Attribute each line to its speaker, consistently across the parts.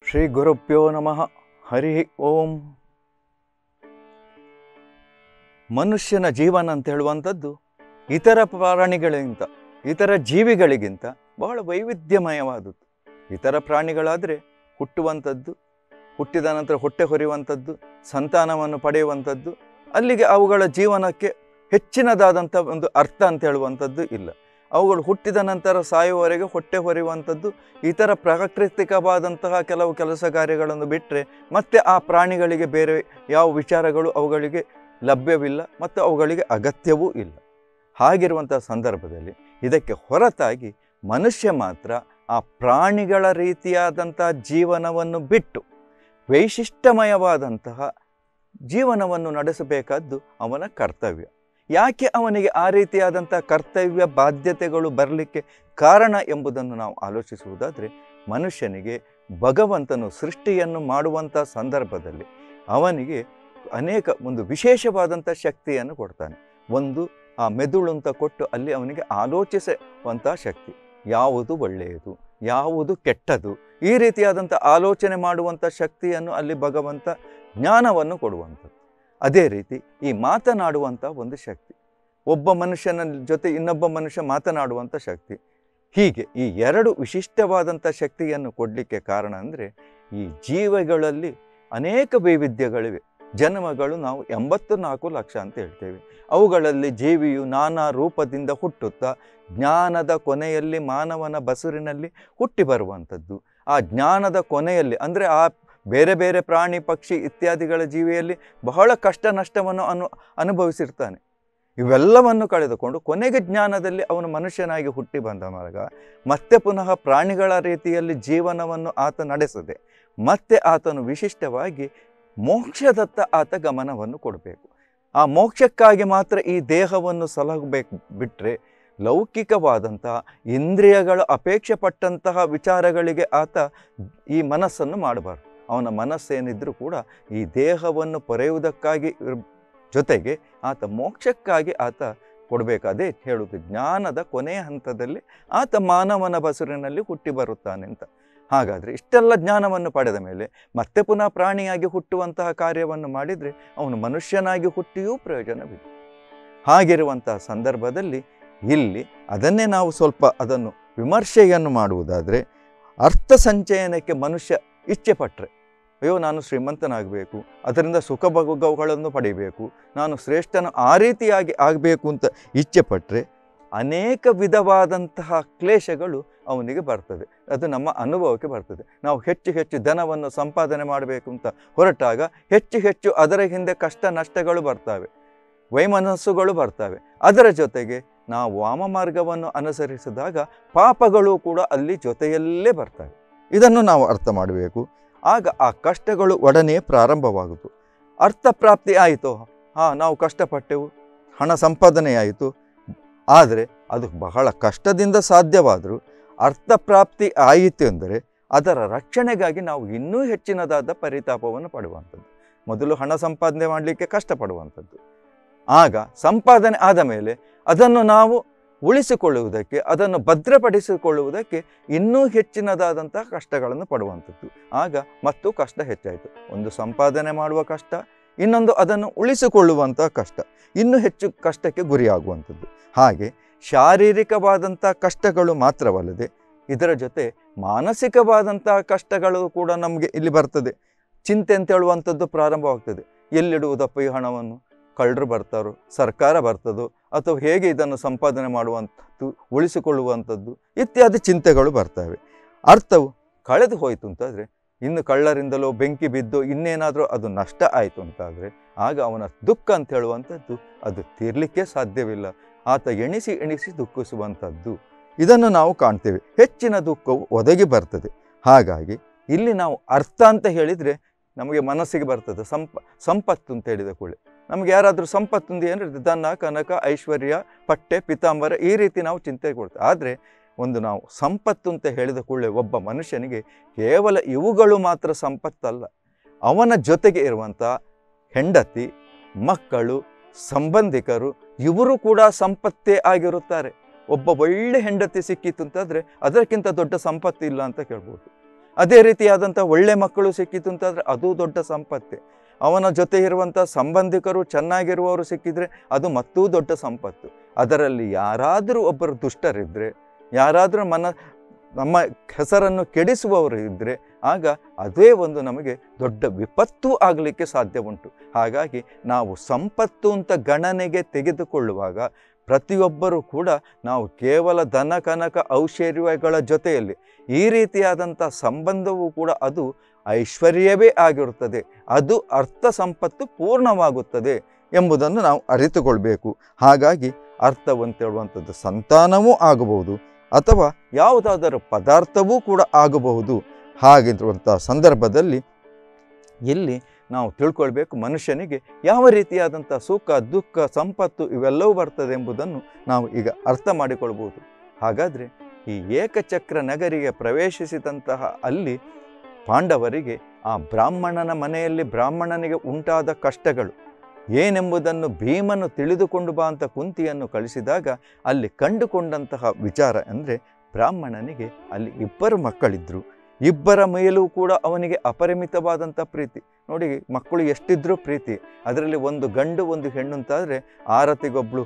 Speaker 1: ಶ್ರೀ ಗುರುಭ್ಯೋ ನಮಃ ಹರಿ ಓಂ ಮನುಷ್ಯನ ಜೀವನ ಅಂತ ಹೇಳುವಂಥದ್ದು ಇತರ ಪ್ರಾಣಿಗಳಿಗಿಂತ ಇತರ ಜೀವಿಗಳಿಗಿಂತ ಬಹಳ ವೈವಿಧ್ಯಮಯವಾದದ್ದು ಇತರ ಪ್ರಾಣಿಗಳಾದರೆ ಹುಟ್ಟುವಂಥದ್ದು ಹುಟ್ಟಿದ ನಂತರ ಹೊಟ್ಟೆ ಹೊರೆಯುವಂಥದ್ದು ಸಂತಾನವನ್ನು ಪಡೆಯುವಂಥದ್ದು ಅಲ್ಲಿಗೆ ಅವುಗಳ ಜೀವನಕ್ಕೆ ಹೆಚ್ಚಿನದಾದಂಥ ಒಂದು ಅರ್ಥ ಅಂತ ಹೇಳುವಂಥದ್ದು ಇಲ್ಲ ಅವುಗಳು ಹುಟ್ಟಿದ ನಂತರ ಸಾಯುವವರೆಗೆ ಹೊಟ್ಟೆ ಹೊರೆಯುವಂಥದ್ದು ಇತರ ಪ್ರಾಕೃತಿಕವಾದಂತಹ ಕೆಲವು ಕೆಲಸ ಕಾರ್ಯಗಳನ್ನು ಬಿಟ್ಟರೆ ಮತ್ತೆ ಆ ಪ್ರಾಣಿಗಳಿಗೆ ಬೇರೆ ಯಾವ ವಿಚಾರಗಳು ಅವುಗಳಿಗೆ ಲಭ್ಯವಿಲ್ಲ ಮತ್ತು ಅವುಗಳಿಗೆ ಅಗತ್ಯವೂ ಇಲ್ಲ ಹಾಗಿರುವಂಥ ಸಂದರ್ಭದಲ್ಲಿ ಇದಕ್ಕೆ ಹೊರತಾಗಿ ಮನುಷ್ಯ ಮಾತ್ರ ಆ ಪ್ರಾಣಿಗಳ ರೀತಿಯಾದಂಥ ಜೀವನವನ್ನು ಬಿಟ್ಟು ವೈಶಿಷ್ಟ್ಯಮಯವಾದಂತಹ ಜೀವನವನ್ನು ನಡೆಸಬೇಕಾದ್ದು ಅವನ ಕರ್ತವ್ಯ ಯಾಕೆ ಅವನಿಗೆ ಆ ರೀತಿಯಾದಂಥ ಕರ್ತವ್ಯ ಬಾಧ್ಯತೆಗಳು ಬರಲಿಕ್ಕೆ ಕಾರಣ ಎಂಬುದನ್ನು ನಾವು ಆಲೋಚಿಸುವುದಾದರೆ ಮನುಷ್ಯನಿಗೆ ಭಗವಂತನು ಸೃಷ್ಟಿಯನ್ನು ಮಾಡುವಂಥ ಸಂದರ್ಭದಲ್ಲಿ ಅವನಿಗೆ ಅನೇಕ ಒಂದು ವಿಶೇಷವಾದಂಥ ಶಕ್ತಿಯನ್ನು ಕೊಡ್ತಾನೆ ಒಂದು ಆ ಮೆದುಳು ಅಂತ ಕೊಟ್ಟು ಅಲ್ಲಿ ಅವನಿಗೆ ಆಲೋಚಿಸುವಂಥ ಶಕ್ತಿ ಯಾವುದು ಒಳ್ಳೆಯದು ಯಾವುದು ಕೆಟ್ಟದು ಈ ರೀತಿಯಾದಂಥ ಆಲೋಚನೆ ಮಾಡುವಂಥ ಶಕ್ತಿಯನ್ನು ಅಲ್ಲಿ ಭಗವಂತ ಜ್ಞಾನವನ್ನು ಕೊಡುವಂಥದ್ದು ಅದೇ ರೀತಿ ಈ ಮಾತನಾಡುವಂಥ ಒಂದು ಶಕ್ತಿ ಒಬ್ಬ ಮನುಷ್ಯನ ಜೊತೆ ಇನ್ನೊಬ್ಬ ಮನುಷ್ಯ ಮಾತನಾಡುವಂಥ ಶಕ್ತಿ ಹೀಗೆ ಈ ಎರಡು ವಿಶಿಷ್ಟವಾದಂಥ ಶಕ್ತಿಯನ್ನು ಕೊಡಲಿಕ್ಕೆ ಕಾರಣ ಅಂದರೆ ಈ ಜೀವಗಳಲ್ಲಿ ಅನೇಕ ವೈವಿಧ್ಯಗಳಿವೆ ಜನ್ಮಗಳು ನಾವು ಎಂಬತ್ತು ನಾಲ್ಕು ಲಕ್ಷ ಅಂತ ಹೇಳ್ತೇವೆ ಅವುಗಳಲ್ಲಿ ಜೀವಿಯು ನಾನಾ ರೂಪದಿಂದ ಹುಟ್ಟುತ್ತಾ ಜ್ಞಾನದ ಕೊನೆಯಲ್ಲಿ ಮಾನವನ ಬಸುರಿನಲ್ಲಿ ಹುಟ್ಟಿ ಬರುವಂಥದ್ದು ಆ ಜ್ಞಾನದ ಕೊನೆಯಲ್ಲಿ ಅಂದರೆ ಆ ಬೇರೆ ಬೇರೆ ಪ್ರಾಣಿ ಪಕ್ಷಿ ಇತ್ಯಾದಿಗಳ ಜೀವಿಯಲ್ಲಿ ಬಹಳ ಕಷ್ಟ ನಷ್ಟವನ್ನು ಅನು ಅನುಭವಿಸಿರ್ತಾನೆ ಇವೆಲ್ಲವನ್ನು ಕಳೆದುಕೊಂಡು ಕೊನೆಗೆ ಜ್ಞಾನದಲ್ಲಿ ಅವನು ಮನುಷ್ಯನಾಗಿ ಹುಟ್ಟಿ ಬಂದ ಮರಗ ಮತ್ತೆ ಪುನಃ ಪ್ರಾಣಿಗಳ ರೀತಿಯಲ್ಲಿ ಜೀವನವನ್ನು ಆತ ನಡೆಸದೆ ಮತ್ತೆ ಆತನು ವಿಶಿಷ್ಟವಾಗಿ ಮೋಕ್ಷದತ್ತ ಆತ ಗಮನವನ್ನು ಕೊಡಬೇಕು ಆ ಮೋಕ್ಷಕ್ಕಾಗಿ ಮಾತ್ರ ಈ ದೇಹವನ್ನು ಸಲಹಬೇಕು ಬಿಟ್ಟರೆ ಲೌಕಿಕವಾದಂತಹ ಇಂದ್ರಿಯಗಳ ಅಪೇಕ್ಷೆ ಪಟ್ಟಂತಹ ವಿಚಾರಗಳಿಗೆ ಆತ ಈ ಮನಸ್ಸನ್ನು ಮಾಡಬಾರ್ದು ಅವನ ಮನಸ್ಸೇನಿದ್ರೂ ಕೂಡ ಈ ದೇಹವನ್ನು ಪೊರೆಯುವುದಕ್ಕಾಗಿ ಇರ್- ಜೊತೆಗೆ ಆತ ಮೋಕ್ಷಕ್ಕಾಗಿ ಆತ ಕೊಡಬೇಕು ಅದೇ ಹೇಳುವುದು ಜ್ಞಾನದ ಕೊನೆಯ ಹಂತದಲ್ಲಿ ಆತ ಮಾನವನ ಬಸುರಿನಲ್ಲಿ ಹುಟ್ಟಿ ಬರುತ್ತಾನೆ ಅಂತ ಹಾಗಾದರೆ ಇಷ್ಟೆಲ್ಲ ಜ್ಞಾನವನ್ನು ಪಡೆದ ಮೇಲೆ ಮತ್ತೆ ಪುನಃ ಪ್ರಾಣಿಯಾಗಿ ಹುಟ್ಟುವಂತಹ ಕಾರ್ಯವನ್ನು ಮಾಡಿದರೆ ಅವನು ಮನುಷ್ಯನಾಗಿ ಹುಟ್ಟಿಯೂ ಪ್ರಯೋಜನವಿದೆ ಹಾಗಿರುವಂತಹ ಸಂದರ್ಭದಲ್ಲಿ ಇಲ್ಲಿ ಅದನ್ನೇ ನಾವು ಸ್ವಲ್ಪ ಅದನ್ನು ವಿಮರ್ಶೆಯನ್ನು ಮಾಡುವುದಾದರೆ ಅರ್ಥ ಸಂಚಯನಕ್ಕೆ ಮನುಷ್ಯ ಇಚ್ಛೆ ಪಟ್ಟರೆ ಅಯ್ಯೋ ನಾನು ಶ್ರೀಮಂತನಾಗಬೇಕು ಅದರಿಂದ ಸುಖ ಭೋಗಗಳನ್ನು ಪಡಿಬೇಕು ನಾನು ಶ್ರೇಷ್ಠನು ಆ ರೀತಿಯಾಗಿ ಆಗಬೇಕು ಅಂತ ಇಚ್ಛೆ ಪಟ್ಟರೆ ಅನೇಕ ವಿಧವಾದಂತಹ ಕ್ಲೇಶಗಳು ಅವನಿಗೆ ಬರ್ತದೆ ಅದು ನಮ್ಮ ಅನುಭವಕ್ಕೆ ಬರ್ತದೆ ನಾವು ಹೆಚ್ಚು ಹೆಚ್ಚು ಧನವನ್ನು ಸಂಪಾದನೆ ಮಾಡಬೇಕು ಅಂತ ಹೊರಟಾಗ ಹೆಚ್ಚು ಹೆಚ್ಚು ಅದರ ಹಿಂದೆ ಕಷ್ಟ ನಷ್ಟಗಳು ಬರ್ತವೆ ವೈಮನಸ್ಸುಗಳು ಬರ್ತವೆ ಅದರ ಜೊತೆಗೆ ನಾವು ವಾಮ ಮಾರ್ಗವನ್ನು ಅನುಸರಿಸಿದಾಗ ಪಾಪಗಳು ಕೂಡ ಅಲ್ಲಿ ಜೊತೆಯಲ್ಲೇ ಬರ್ತವೆ ಇದನ್ನು ನಾವು ಅರ್ಥ ಮಾಡಬೇಕು ಆಗ ಆ ಕಷ್ಟಗಳು ಒಡನೆ ಪ್ರಾರಂಭವಾಗುವುದು ಅರ್ಥಪ್ರಾಪ್ತಿ ಆಯಿತು ಹಾಂ ನಾವು ಕಷ್ಟಪಟ್ಟೆವು ಹಣ ಸಂಪಾದನೆ ಆಯಿತು ಆದರೆ ಅದು ಬಹಳ ಕಷ್ಟದಿಂದ ಸಾಧ್ಯವಾದರೂ ಅರ್ಥಪ್ರಾಪ್ತಿ ಆಯಿತು ಎಂದರೆ ಅದರ ರಕ್ಷಣೆಗಾಗಿ ನಾವು ಇನ್ನೂ ಹೆಚ್ಚಿನದಾದ ಪರಿತಾಪವನ್ನು ಪಡುವಂಥದ್ದು ಮೊದಲು ಹಣ ಸಂಪಾದನೆ ಮಾಡಲಿಕ್ಕೆ ಕಷ್ಟಪಡುವಂಥದ್ದು ಆಗ ಸಂಪಾದನೆ ಆದ ಮೇಲೆ ಅದನ್ನು ನಾವು ಉಳಿಸಿಕೊಳ್ಳುವುದಕ್ಕೆ ಅದನ್ನು ಭದ್ರಪಡಿಸಿಕೊಳ್ಳುವುದಕ್ಕೆ ಇನ್ನೂ ಹೆಚ್ಚಿನದಾದಂತಹ ಕಷ್ಟಗಳನ್ನು ಪಡುವಂಥದ್ದು ಆಗ ಮತ್ತು ಕಷ್ಟ ಹೆಚ್ಚಾಯಿತು ಒಂದು ಸಂಪಾದನೆ ಮಾಡುವ ಕಷ್ಟ ಇನ್ನೊಂದು ಅದನ್ನು ಉಳಿಸಿಕೊಳ್ಳುವಂತಹ ಕಷ್ಟ ಇನ್ನೂ ಹೆಚ್ಚು ಕಷ್ಟಕ್ಕೆ ಗುರಿಯಾಗುವಂಥದ್ದು ಹಾಗೆ ಶಾರೀರಿಕವಾದಂಥ ಕಷ್ಟಗಳು ಮಾತ್ರವಲ್ಲದೆ ಇದರ ಜೊತೆ ಮಾನಸಿಕವಾದಂತಹ ಕಷ್ಟಗಳು ಕೂಡ ನಮಗೆ ಇಲ್ಲಿ ಬರ್ತದೆ ಚಿಂತೆ ಅಂತ ಹೇಳುವಂಥದ್ದು ಪ್ರಾರಂಭವಾಗ್ತದೆ ಎಲ್ಲಿಡುವುದಪ್ಪ ಈ ಹಣವನ್ನು ಕಳ್ಳರು ಬರ್ತಾರೋ ಸರ್ಕಾರ ಬರ್ತದೋ ಅಥವಾ ಹೇಗೆ ಇದನ್ನು ಸಂಪಾದನೆ ಮಾಡುವಂಥದ್ದು ಉಳಿಸಿಕೊಳ್ಳುವಂಥದ್ದು ಇತ್ಯಾದಿ ಚಿಂತೆಗಳು ಬರ್ತವೆ ಅರ್ಥವು ಕಳೆದು ಹೋಯಿತು ಅಂತಾದರೆ ಇನ್ನು ಕಳ್ಳರಿಂದಲೋ ಬೆಂಕಿ ಬಿದ್ದು ಇನ್ನೇನಾದರೂ ಅದು ನಷ್ಟ ಆಯಿತು ಅಂತಾದರೆ ಆಗ ಅವನ ದುಃಖ ಅಂತ ಹೇಳುವಂಥದ್ದು ಅದು ತೀರ್ಲಿಕ್ಕೆ ಸಾಧ್ಯವಿಲ್ಲ ಆತ ಎಣಿಸಿ ಎಣಿಸಿ ದುಃಖಿಸುವಂಥದ್ದು ಇದನ್ನು ನಾವು ಕಾಣ್ತೇವೆ ಹೆಚ್ಚಿನ ದುಃಖವು ಒದಗಿ ಬರ್ತದೆ ಹಾಗಾಗಿ ಇಲ್ಲಿ ನಾವು ಅರ್ಥ ಅಂತ ಹೇಳಿದರೆ ನಮಗೆ ಮನಸ್ಸಿಗೆ ಬರ್ತದೆ ಸಂಪ ಸಂಪತ್ತು ಅಂತ ಹೇಳಿದ ಕೂಡಲೇ ನಮ್ಗೆ ಯಾರಾದರೂ ಸಂಪತ್ತು ಅಂತ ಏನಿರ್ತದೆ ಧನ ಕನಕ ಐಶ್ವರ್ಯ ಪಟ್ಟೆ ಪಿತಾಂಬರ ಈ ರೀತಿ ನಾವು ಚಿಂತೆ ಕೊಡ್ತೇವೆ ಆದರೆ ಒಂದು ನಾವು ಸಂಪತ್ತು ಅಂತ ಹೇಳಿದ ಕೂಡಲೇ ಒಬ್ಬ ಮನುಷ್ಯನಿಗೆ ಕೇವಲ ಇವುಗಳು ಮಾತ್ರ ಸಂಪತ್ತಲ್ಲ ಅವನ ಜೊತೆಗೆ ಇರುವಂಥ ಹೆಂಡತಿ ಮಕ್ಕಳು ಸಂಬಂಧಿಕರು ಇವರು ಕೂಡ ಸಂಪತ್ತೇ ಆಗಿರುತ್ತಾರೆ ಒಬ್ಬ ಒಳ್ಳೆ ಹೆಂಡತಿ ಸಿಕ್ಕಿತ್ತು ಅಂತಂದರೆ ಅದಕ್ಕಿಂತ ದೊಡ್ಡ ಸಂಪತ್ತು ಇಲ್ಲ ಅಂತ ಕೇಳ್ಬೋದು ಅದೇ ರೀತಿಯಾದಂಥ ಒಳ್ಳೆ ಮಕ್ಕಳು ಸಿಕ್ಕಿತು ಅಂತಂದರೆ ಅದು ದೊಡ್ಡ ಸಂಪತ್ತೆ ಅವನ ಜೊತೆ ಇರುವಂಥ ಸಂಬಂಧಿಕರು ಚೆನ್ನಾಗಿರುವವರು ಸಿಕ್ಕಿದರೆ ಅದು ಮತ್ತೂ ದೊಡ್ಡ ಸಂಪತ್ತು ಅದರಲ್ಲಿ ಯಾರಾದರೂ ಒಬ್ಬರು ದುಷ್ಟರಿದ್ದರೆ ಯಾರಾದರೂ ಮನ ನಮ್ಮ ಹೆಸರನ್ನು ಕೆಡಿಸುವವರು ಇದ್ದರೆ ಆಗ ಅದೇ ಒಂದು ನಮಗೆ ದೊಡ್ಡ ವಿಪತ್ತು ಆಗಲಿಕ್ಕೆ ಸಾಧ್ಯ ಉಂಟು ಹಾಗಾಗಿ ನಾವು ಸಂಪತ್ತು ಅಂತ ಗಣನೆಗೆ ತೆಗೆದುಕೊಳ್ಳುವಾಗ ಪ್ರತಿಯೊಬ್ಬರೂ ಕೂಡ ನಾವು ಕೇವಲ ಧನ ಕನಕ ಔಶ್ವರ್ಯಗಳ ಜೊತೆಯಲ್ಲಿ ಈ ರೀತಿಯಾದಂಥ ಸಂಬಂಧವೂ ಕೂಡ ಅದು ಐಶ್ವರ್ಯವೇ ಆಗಿರುತ್ತದೆ ಅದು ಅರ್ಥ ಸಂಪತ್ತು ಪೂರ್ಣವಾಗುತ್ತದೆ ಎಂಬುದನ್ನು ನಾವು ಅರಿತುಕೊಳ್ಬೇಕು ಹಾಗಾಗಿ ಅರ್ಥವಂತೇಳುವಂಥದ್ದು ಸಂತಾನವೂ ಆಗಬಹುದು ಅಥವಾ ಯಾವುದಾದರೂ ಪದಾರ್ಥವೂ ಕೂಡ ಆಗಬಹುದು ಹಾಗಿರುವಂಥ ಸಂದರ್ಭದಲ್ಲಿ ಇಲ್ಲಿ ನಾವು ತಿಳ್ಕೊಳ್ಬೇಕು ಮನುಷ್ಯನಿಗೆ ಯಾವ ರೀತಿಯಾದಂಥ ಸುಖ ದುಃಖ ಸಂಪತ್ತು ಇವೆಲ್ಲವೂ ಬರ್ತದೆ ಎಂಬುದನ್ನು ನಾವು ಈಗ ಅರ್ಥ ಮಾಡಿಕೊಳ್ಬೋದು ಹಾಗಾದರೆ ಈ ಏಕಚಕ್ರ ನಗರಿಗೆ ಪ್ರವೇಶಿಸಿದಂತಹ ಅಲ್ಲಿ ಪಾಂಡವರಿಗೆ ಆ ಬ್ರಾಹ್ಮಣನ ಮನೆಯಲ್ಲಿ ಬ್ರಾಹ್ಮಣನಿಗೆ ಉಂಟಾದ ಕಷ್ಟಗಳು ಏನೆಂಬುದನ್ನು ಭೀಮನು ತಿಳಿದುಕೊಂಡು ಬಾ ಅಂತ ಕುಂತಿಯನ್ನು ಕಳಿಸಿದಾಗ ಅಲ್ಲಿ ಕಂಡುಕೊಂಡಂತಹ ವಿಚಾರ ಅಂದರೆ ಬ್ರಾಹ್ಮಣನಿಗೆ ಅಲ್ಲಿ ಇಬ್ಬರು ಮಕ್ಕಳಿದ್ದರು ಇಬ್ಬರ ಮೇಲೂ ಕೂಡ ಅವನಿಗೆ ಅಪರಿಮಿತವಾದಂಥ ಪ್ರೀತಿ ನೋಡಿ ಮಕ್ಕಳು ಎಷ್ಟಿದ್ರೂ ಪ್ರೀತಿ ಅದರಲ್ಲಿ ಒಂದು ಗಂಡು ಒಂದು ಹೆಣ್ಣು ಅಂತಾದರೆ ಆರತಿಗೊಬ್ಬಳು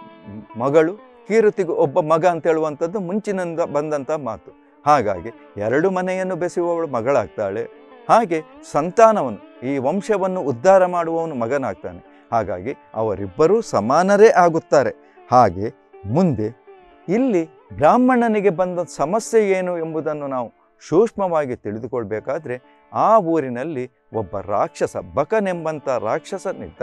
Speaker 1: ಮಗಳು ಕೀರುತಿಗೆ ಒಬ್ಬ ಮಗ ಅಂತ ಹೇಳುವಂಥದ್ದು ಮುಂಚಿನಿಂದ ಬಂದಂಥ ಮಾತು ಹಾಗಾಗಿ ಎರಡು ಮನೆಯನ್ನು ಬೆಸೆಯುವವಳು ಮಗಳಾಗ್ತಾಳೆ ಹಾಗೆ ಸಂತಾನವನ್ನು ಈ ವಂಶವನ್ನು ಉದ್ಧಾರ ಮಾಡುವವನು ಮಗನಾಗ್ತಾನೆ ಹಾಗಾಗಿ ಅವರಿಬ್ಬರೂ ಸಮಾನರೇ ಆಗುತ್ತಾರೆ ಹಾಗೆ ಮುಂದೆ ಇಲ್ಲಿ ಬ್ರಾಹ್ಮಣನಿಗೆ ಬಂದ ಸಮಸ್ಯೆ ಏನು ಎಂಬುದನ್ನು ನಾವು ಸೂಕ್ಷ್ಮವಾಗಿ ತಿಳಿದುಕೊಳ್ಬೇಕಾದ್ರೆ ಆ ಊರಿನಲ್ಲಿ ಒಬ್ಬ ರಾಕ್ಷಸ ಬಕನೆಂಬಂಥ ರಾಕ್ಷಸನಿದ್ದ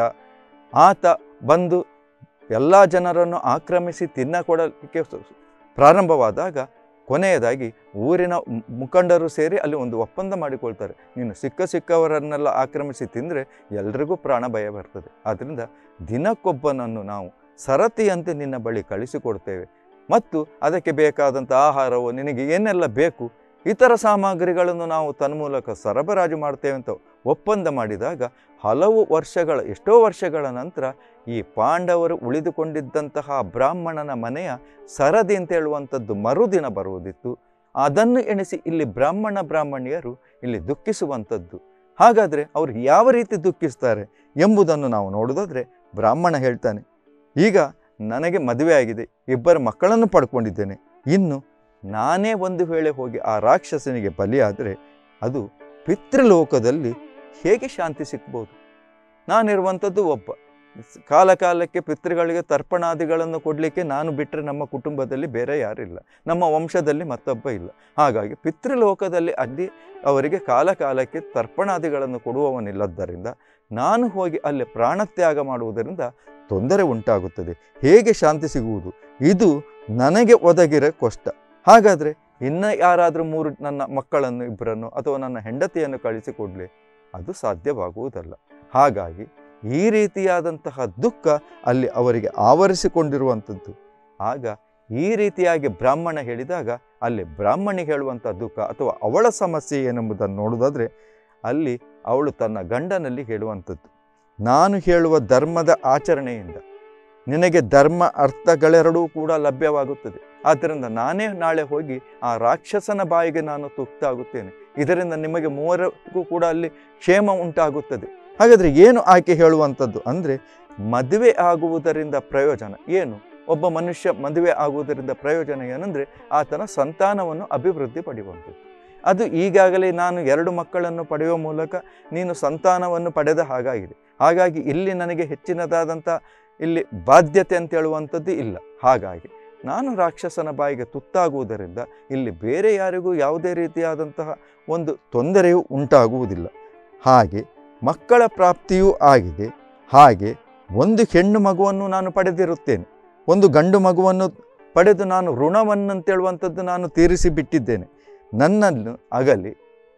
Speaker 1: ಆತ ಬಂದು ಎಲ್ಲ ಜನರನ್ನು ಆಕ್ರಮಿಸಿ ತಿನ್ನಕೊಡಲಿಕ್ಕೆ ಪ್ರಾರಂಭವಾದಾಗ ಕೊನೆಯದಾಗಿ ಊರಿನ ಮು- ಮುಖಂಡರು ಸೇರಿ ಅಲ್ಲಿ ಒಂದು ಒಪ್ಪಂದ ಮಾಡಿಕೊಳ್ತಾರೆ ನೀನು ಸಿಕ್ಕ ಸಿಕ್ಕವರನ್ನೆಲ್ಲ ಆಕ್ರಮಿಸಿ ತಿಂದರೆ ಎಲ್ರಿಗೂ ಪ್ರಾಣ ಭಯ ಬರ್ತದೆ ಆದ್ದರಿಂದ ದಿನಕ್ಕೊಬ್ಬನನ್ನು ನಾವು ಸರತಿಯಂತೆ ನಿನ್ನ ಬಳಿ ಕಳಿಸಿಕೊಡ್ತೇವೆ ಮತ್ತು ಅದಕ್ಕೆ ಬೇಕಾದಂಥ ಆಹಾರವು ನಿನಗೆ ಏನೆಲ್ಲ ಬೇಕು ಇತರ ಸಾಮಗ್ರಿಗಳನ್ನು ನಾವು ತನ್ಮೂಲಕ ಸರಬರಾಜು ಮಾಡ್ತೇವೆ ಅಂತ ಒಪ್ಪಂದ ಮಾಡಿದಾಗ ಹಲವು ವರ್ಷಗಳ ಎಷ್ಟೋ ವರ್ಷಗಳ ನಂತರ ಈ ಪಾಂಡವರು ಉಳಿದುಕೊಂಡಿದ್ದಂತಹ ಬ್ರಾಹ್ಮಣನ ಮನೆಯ ಸರದಿ ಅಂತ ಹೇಳುವಂಥದ್ದು ಮರುದಿನ ಬರುವುದಿತ್ತು ಅದನ್ನು ಎಣಿಸಿ ಇಲ್ಲಿ ಬ್ರಾಹ್ಮಣ ಬ್ರಾಹ್ಮಣಿಯರು ಇಲ್ಲಿ ದುಃಖಿಸುವಂಥದ್ದು ಹಾಗಾದರೆ ಅವರು ಯಾವ ರೀತಿ ದುಃಖಿಸ್ತಾರೆ ಎಂಬುದನ್ನು ನಾವು ನೋಡೋದಾದರೆ ಬ್ರಾಹ್ಮಣ ಹೇಳ್ತಾನೆ ಈಗ ನನಗೆ ಮದುವೆ ಆಗಿದೆ ಇಬ್ಬರು ಮಕ್ಕಳನ್ನು ಪಡ್ಕೊಂಡಿದ್ದೇನೆ ಇನ್ನು ನಾನೇ ಒಂದು ವೇಳೆ ಹೋಗಿ ಆ ರಾಕ್ಷಸನಿಗೆ ಬಲಿಯಾದರೆ ಅದು ಪಿತೃಲೋಕದಲ್ಲಿ ಹೇಗೆ ಶಾಂತಿ ಸಿಗ್ಬೋದು ನಾನಿರುವಂಥದ್ದು ಒಬ್ಬ ಕಾಲ ಕಾಲಕ್ಕೆ ಪಿತೃಗಳಿಗೆ ತರ್ಪಣಾದಿಗಳನ್ನು ಕೊಡಲಿಕ್ಕೆ ನಾನು ಬಿಟ್ಟರೆ ನಮ್ಮ ಕುಟುಂಬದಲ್ಲಿ ಬೇರೆ ಯಾರಿಲ್ಲ ನಮ್ಮ ವಂಶದಲ್ಲಿ ಮತ್ತೊಬ್ಬ ಇಲ್ಲ ಹಾಗಾಗಿ ಪಿತೃಲೋಕದಲ್ಲಿ ಅಲ್ಲಿ ಅವರಿಗೆ ಕಾಲ ಕಾಲಕ್ಕೆ ತರ್ಪಣಾದಿಗಳನ್ನು ಕೊಡುವವನಿಲ್ಲದ್ದರಿಂದ ನಾನು ಹೋಗಿ ಅಲ್ಲಿ ಪ್ರಾಣತ್ಯಾಗ ಮಾಡುವುದರಿಂದ ತೊಂದರೆ ಉಂಟಾಗುತ್ತದೆ ಹೇಗೆ ಶಾಂತಿ ಸಿಗುವುದು ಇದು ನನಗೆ ಒದಗಿರೋ ಕಷ್ಟ ಹಾಗಾದರೆ ಇನ್ನು ಯಾರಾದರೂ ಮೂರು ನನ್ನ ಮಕ್ಕಳನ್ನು ಇಬ್ಬರನ್ನು ಅಥವಾ ನನ್ನ ಹೆಂಡತಿಯನ್ನು ಕಳಿಸಿಕೊಡಲಿ ಅದು ಸಾಧ್ಯವಾಗುವುದಲ್ಲ ಹಾಗಾಗಿ ಈ ರೀತಿಯಾದಂತಹ ದುಃಖ ಅಲ್ಲಿ ಅವರಿಗೆ ಆವರಿಸಿಕೊಂಡಿರುವಂಥದ್ದು ಆಗ ಈ ರೀತಿಯಾಗಿ ಬ್ರಾಹ್ಮಣ ಹೇಳಿದಾಗ ಅಲ್ಲಿ ಬ್ರಾಹ್ಮಣಿ ಹೇಳುವಂಥ ದುಃಖ ಅಥವಾ ಅವಳ ಸಮಸ್ಯೆ ಏನೆಂಬುದನ್ನು ನೋಡೋದಾದರೆ ಅಲ್ಲಿ ಅವಳು ತನ್ನ ಗಂಡನಲ್ಲಿ ಹೇಳುವಂಥದ್ದು ನಾನು ಹೇಳುವ ಧರ್ಮದ ಆಚರಣೆಯಿಂದ ನಿನಗೆ ಧರ್ಮ ಅರ್ಥಗಳೆರಡೂ ಕೂಡ ಲಭ್ಯವಾಗುತ್ತದೆ ಆದ್ದರಿಂದ ನಾನೇ ನಾಳೆ ಹೋಗಿ ಆ ರಾಕ್ಷಸನ ಬಾಯಿಗೆ ನಾನು ತುತ್ತಾಗುತ್ತೇನೆ ಇದರಿಂದ ನಿಮಗೆ ಮೂವರಿಗೂ ಕೂಡ ಅಲ್ಲಿ ಕ್ಷೇಮ ಉಂಟಾಗುತ್ತದೆ ಹಾಗಾದರೆ ಏನು ಆಕೆ ಹೇಳುವಂಥದ್ದು ಅಂದರೆ ಮದುವೆ ಆಗುವುದರಿಂದ ಪ್ರಯೋಜನ ಏನು ಒಬ್ಬ ಮನುಷ್ಯ ಮದುವೆ ಆಗುವುದರಿಂದ ಪ್ರಯೋಜನ ಏನಂದರೆ ಆತನ ಸಂತಾನವನ್ನು ಅಭಿವೃದ್ಧಿ ಪಡೆಯುವಂಥದ್ದು ಅದು ಈಗಾಗಲೇ ನಾನು ಎರಡು ಮಕ್ಕಳನ್ನು ಪಡೆಯುವ ಮೂಲಕ ನೀನು ಸಂತಾನವನ್ನು ಪಡೆದ ಹಾಗಾಗಿದೆ ಹಾಗಾಗಿ ಇಲ್ಲಿ ನನಗೆ ಹೆಚ್ಚಿನದಾದಂಥ ಇಲ್ಲಿ ಬಾಧ್ಯತೆ ಅಂತ ಹೇಳುವಂಥದ್ದು ಇಲ್ಲ ಹಾಗಾಗಿ ನಾನು ರಾಕ್ಷಸನ ಬಾಯಿಗೆ ತುತ್ತಾಗುವುದರಿಂದ ಇಲ್ಲಿ ಬೇರೆ ಯಾರಿಗೂ ಯಾವುದೇ ರೀತಿಯಾದಂತಹ ಒಂದು ತೊಂದರೆಯೂ ಉಂಟಾಗುವುದಿಲ್ಲ ಹಾಗೆ ಮಕ್ಕಳ ಪ್ರಾಪ್ತಿಯೂ ಆಗಿದೆ ಹಾಗೆ ಒಂದು ಹೆಣ್ಣು ಮಗುವನ್ನು ನಾನು ಪಡೆದಿರುತ್ತೇನೆ ಒಂದು ಗಂಡು ಮಗುವನ್ನು ಪಡೆದು ನಾನು ಋಣವನ್ನಂತೇಳುವಂಥದ್ದು ನಾನು ತೀರಿಸಿ ಬಿಟ್ಟಿದ್ದೇನೆ ನನ್ನನ್ನು ಅಗಲಿ